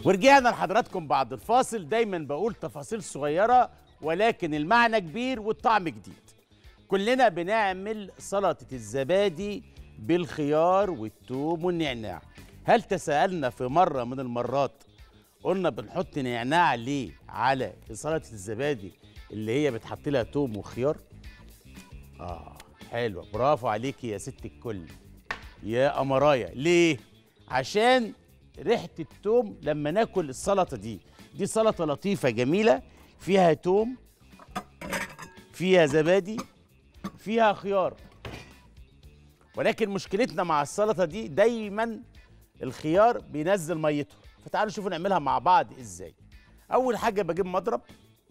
ورجعنا لحضراتكم بعد الفاصل دايما بقول تفاصيل صغيرة ولكن المعنى كبير والطعم جديد كلنا بنعمل سلطة الزبادي بالخيار والثوم والنعناع هل تساءلنا في مرة من المرات قلنا بنحط نعناع ليه على سلطة الزبادي اللي هي بتحط لها توم وخيار اه حلوة برافو عليكي يا ست الكل يا قمرايا ليه عشان ريحه التوم لما ناكل السلطه دي دي سلطه لطيفه جميله فيها توم فيها زبادي فيها خيار ولكن مشكلتنا مع السلطه دي دايما الخيار بينزل ميته فتعالوا نشوفوا نعملها مع بعض ازاي اول حاجه بجيب مضرب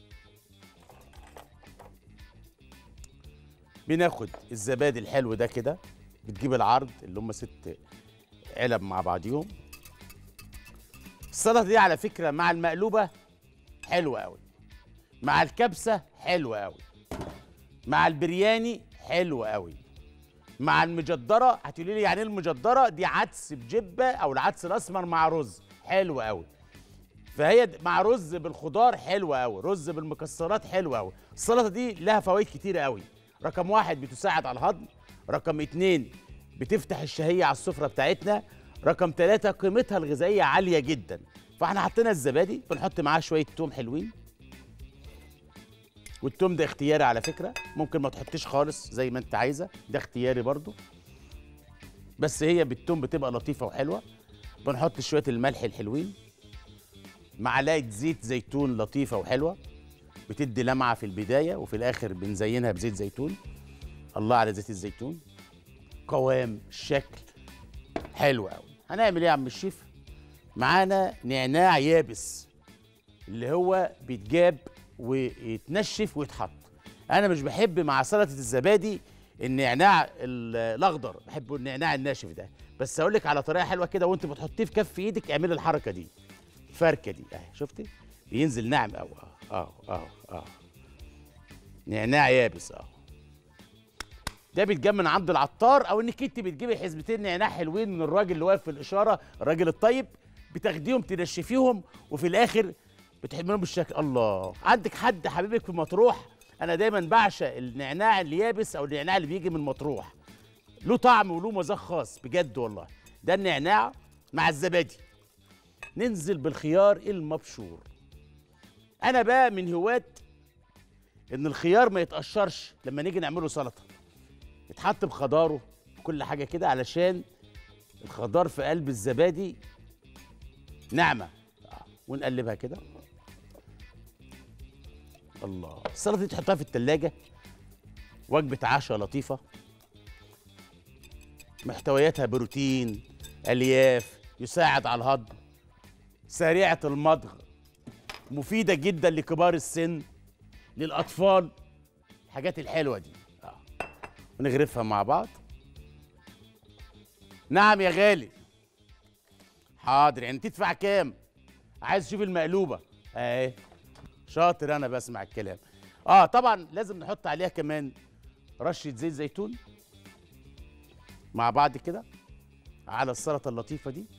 بناخد الزبادي الحلو ده كده بتجيب العرض اللي هم ست علب مع بعضيهم السلطه دي على فكره مع المقلوبه حلوه قوي مع الكبسه حلوه قوي مع البرياني حلوه قوي مع المجدره هتقولي لي يعني ايه المجدره دي عدس بجبه او العدس الاسمر مع رز حلو قوي فهي د- مع رز بالخضار حلوه قوي رز بالمكسرات حلوه قوي السلطه دي لها فوائد كتيره قوي رقم واحد بتساعد على الهضم رقم اتنين بتفتح الشهية على السفرة بتاعتنا رقم ثلاثة قيمتها الغذائية عالية جدا فاحنا حطينا الزبادي بنحط معاه شوية توم حلوين والتوم ده اختياري على فكرة ممكن ما تحطيش خالص زي ما انت عايزة ده اختياري برضو بس هي بالتوم بتبقى لطيفة وحلوة بنحط شوية الملح الحلوين معلقة زيت زيتون لطيفة وحلوة بتدي لمعة في البداية وفي الآخر بنزينها بزيت زيتون الله على زيت الزيتون قوام شكل حلو قوي هنعمل ايه يا عم الشيف معانا نعناع يابس اللي هو بيتجاب ويتنشف ويتحط انا مش بحب مع سلطه الزبادي النعناع ال- الاخضر بحب النعناع الناشف ده بس اقول لك على طريقه حلوه كده وانت بتحطيه في كف ايدك اعملي الحركه دي الفركه دي اهي شفتي بينزل ناعم قوي اه اه اه اه نعناع يابس اه ده بيتجاب من عند العطار او انك انت بتجيبي حزمتين نعناع حلوين من الراجل اللي واقف في الاشاره الراجل الطيب بتاخديهم تنشفيهم وفي الاخر بتحملهم بالشكل الله عندك حد حبيبك في مطروح انا دايما بعشق النعناع اليابس او النعناع اللي بيجي من مطروح له طعم وله مذاق خاص بجد والله ده النعناع مع الزبادي ننزل بالخيار المبشور انا بقى من هواة ان الخيار ما يتقشرش لما نيجي نعمله سلطه يتحط بخضاره كل حاجه كده علشان الخضار في قلب الزبادي ناعمه آه، ونقلبها كده الله السلطه دي تحطها في التلاجة وجبه عشاء لطيفه محتوياتها بروتين الياف يساعد على الهضم سريعه المضغ مفيده جدا لكبار السن للاطفال الحاجات الحلوه دي آه. ونغرفها مع بعض نعم يا غالي حاضر يعني تدفع كام عايز تشوف المقلوبه اهي شاطر انا بسمع الكلام اه طبعا لازم نحط عليها كمان رشه زيت زيتون مع بعض كده على السلطه اللطيفه دي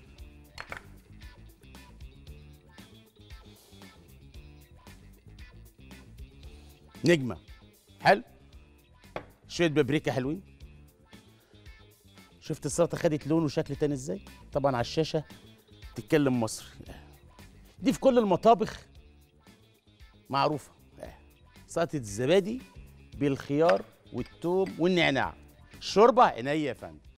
نجمه حلو شويه بابريكا حلوين شفت السلطه خدت لون وشكل تاني ازاي طبعا على الشاشه تتكلم مصري دي في كل المطابخ معروفه سلطه الزبادي بالخيار والثوم والنعناع الشوربه عينيا يا فندم